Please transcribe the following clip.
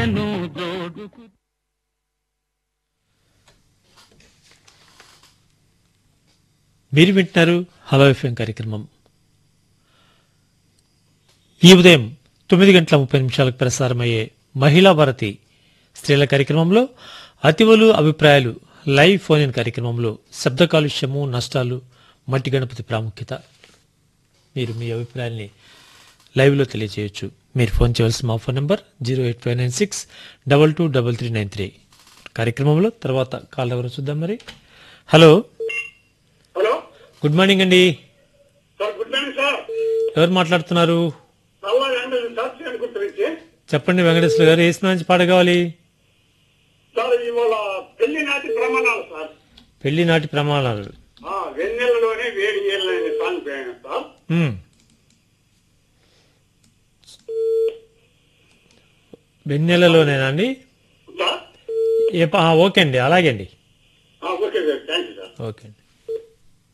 మీరు వింటున్నారు hello FM కార్యక్రమం ఈ ఉదయం తొమ్మిది గంటల ముప్పై నిమిషాలకు ప్రసారమయ్యే మహిళా భారతి స్త్రీల కార్యక్రమంలో అతివలు అభిప్రాయాలు లైవ్ ఫోన్ ఇన్ కార్యక్రమంలో శబ్ద కాలుష్యము నష్టాలు మట్టి గణపతి ప్రాముఖ్యత మీరు మీ అభిప్రాయాల్ని లైవ్లో తెలియజేయొచ్చు మీరు ఫోన్ చేయవలసిన మా phone number zero eight five nine six double two double three nine three కార్యక్రమంలో తర్వాత కాల్ ఎవరు చూద్దాం మరి హలో హలో గుడ్ మార్నింగ్ అండి సార్ గుడ్ మార్నింగ్ సార్ ఎవరు మాట్లాడుతున్నారు నల్ల ఎండలు సార్ చేయని గురించి చెప్పండి వెంకటేశ్వర గారు ఏ నుంచి పాట కావాలి సార్ ఇవాళ పెళ్లి నాటి ప్రమాణాలు సార్ పెళ్లి నాటి ప్రమాణాలు ఆ వెన్నెలలోనే వేడి ఏళ్ళని సాంగ్ పోయాను సార్ మ్మ్. వెన్నెలలోనేనా అండి సార్ ఏ పా- ఆ, ఓకే అండి అలాగే అండి ఆ, okay sir thank you sir okay అండి